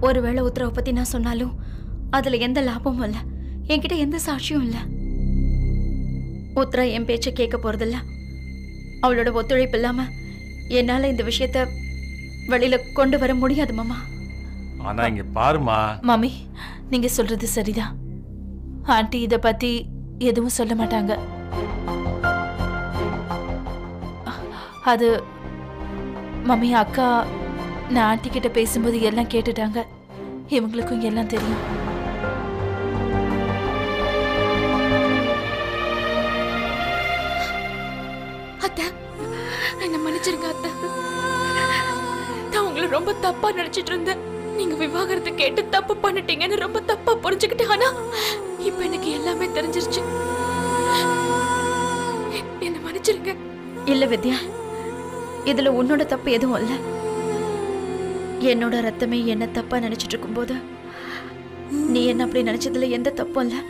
ஒருவேளை உத்தரவை பத்தி நான் சொன்னாலும் அதுல எந்த லாபமும் இல்ல என்கிட்ட எந்த சாட்சியும் இல்ல உத்தரா என் பேச்ச கேட்க போறதில்ல அவளோட ஒத்துழைப்பு இல்லாம என்னால இந்த விஷயத்த வெளியில கொண்டு வர முடியாது மாமா ஆனா இங்க பாருமா மாமி நீங்க சொல்றது சரிதான் ஆண்டி இத பத்தி எதுவும் சொல்ல மாட்டாங்க அது மம்மி அக்கா நான் ஆண்டி கிட்ட பேசும்போது எல்லாம் கேட்டுட்டாங்க இவங்களுக்கும் எல்லாம் தெரியும் அத்தை என்ன மன்னிச்சிருங்க அத்தை நான் உங்களை ரொம்ப தப்பா நினைச்சிட்டு இருந்தேன் நீங்க விவாகரத்து கேட்டு தப்பு பண்ணிட்டீங்கன்னு ரொம்ப தப்பா புரிஞ்சுக்கிட்டேன் ஆனா இப்ப எனக்கு எல்லாமே தெரிஞ்சிருச்சு எ- என்ன மன்னிச்சிருங்க இல்ல வித்யா இதுல உன்னோட தப்பு எதுவும் இல்ல என்னோட ரத்தமே என்ன தப்பா நினைச்சிட்டு இருக்கும்போது நீ என்ன அப்படி நினைச்சதுல எந்த தப்பும் இல்ல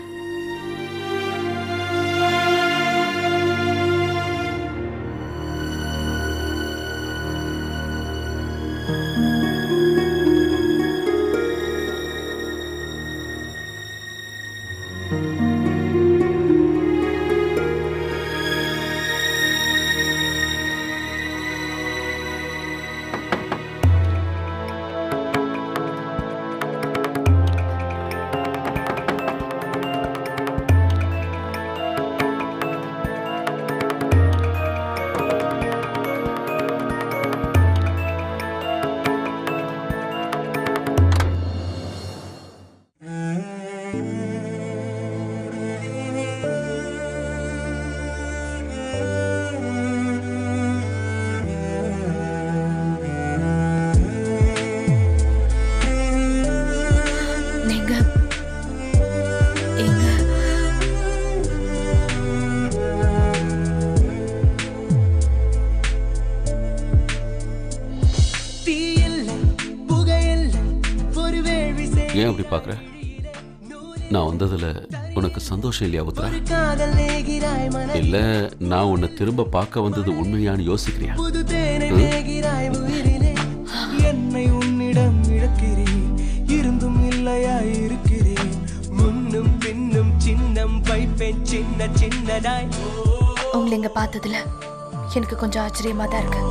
நீங்க எங்க தீயில்லை புகையில்லை ஒரு வேள்வி ஏன் அப்படி பார்க்குற நான் வந்ததுல உனக்கு சந்தோஷம் இல்லையா உத்தரா காதல் நேகிறாய் மன இல்ல நான் உன்னை திரும்ப பார்க்க வந்தது உண்மையான்னு யோசிக்கிறியா புது தேனை மேகிறாய் உயிரிலே என்னை உன்னிடம் இழக்கிறேன் இருந்தும் இல்லையாய் இருக்கிறேன் முன்னும் பின்னும் சின்னம் வைப்பேன் சின்ன சின்னதாய் உங்களை இங்க பார்த்ததுல எனக்கு கொஞ்சம் ஆச்சரியமா தான் இருக்கு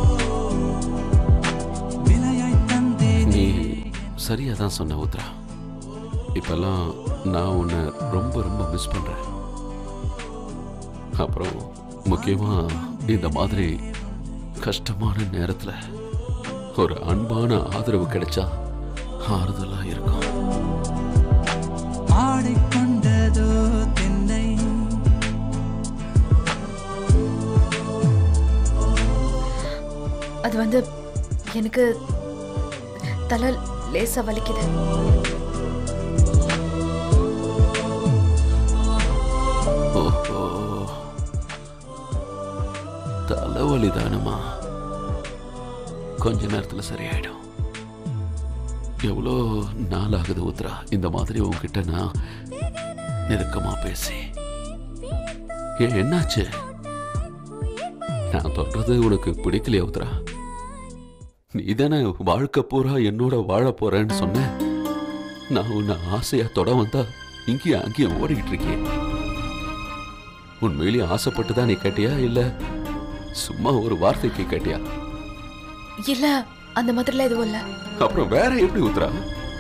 விலையாய் தந்தேன் நீ சரியா தான் சொன்ன உத்ரா இப்பெல்லாம் நான் உன்னை ரொம்ப ரொம்ப மிஸ் பண்றேன் அப்புறம் முக்கியமா இந்த மாதிரி கஷ்டமான நேரத்துல ஒரு அன்பான ஆதரவு கிடைச்சா ஆறுதலா இருக்கும் ஆடிக்கொண்டதோ தென்னை அது வந்து எனக்கு தலை லேசா வலிக்குது ஓஹோ தலைவலி தானம்மா கொஞ்ச நேரத்துல சரியாயிடும் எவ்வளோ நாள் ஆகுது உத்ரா இந்த மாதிரி உன்கிட்ட நான் நெருக்கமா பேசி ஏன் என்னாச்சு நான் சொல்றது உனக்கு பிடிக்கலையா உத்ரா நீ தானே வாழ்க்கை பூரா என்னோட வாழ போறேன்னு சொன்ன நான் உன்னை ஆசையா தொட வந்தா இங்கேயும் அங்கேயும் ஓடிக்கிட்டு இருக்கேன் உண்மையிலேயே ஆசைப்பட்டு தான் நீ கேட்டியா இல்ல சும்மா ஒரு வார்த்தைக்கு கேட்டியா இல்ல அந்த மாதிரிலாம் எதுவும் இல்ல அப்புறம் வேற எப்படி உத்தரா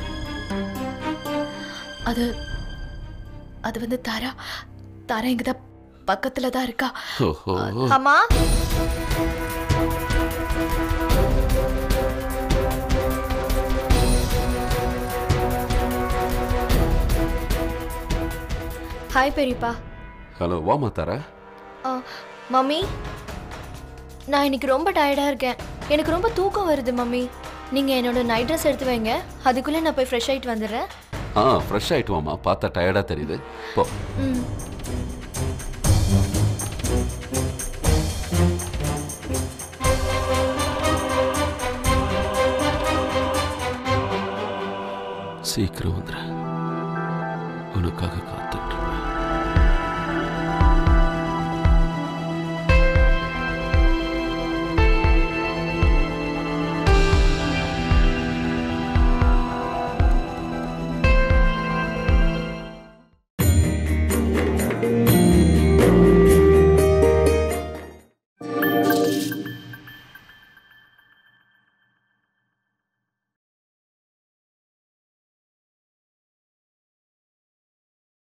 அது அது வந்து தாரா தாரா இங்க தான் பக்கத்துல தான் இருக்கா ஓஹோ அம்மா ஹாய் பெரியப்பா ஹலோ வாமா தாரா ஆ, மம்மி நான் இன்னைக்கு ரொம்ப டயர்டாக இருக்கேன் எனக்கு ரொம்ப தூக்கம் வருது மம்மி நீங்கள் என்னோட நைட் ட்ரெஸ் எடுத்து வைங்க அதுக்குள்ளே நான் போய் ஃப்ரெஷ் ஆகிட்டு வந்துடுறேன் ஆ ஃப்ரெஷ் ஆயிட்டு வாமா பார்த்தா டயர்டா தெரியுது போ ம் சீக்கிரம் வந்துடுறேன் உனக்காக காத்து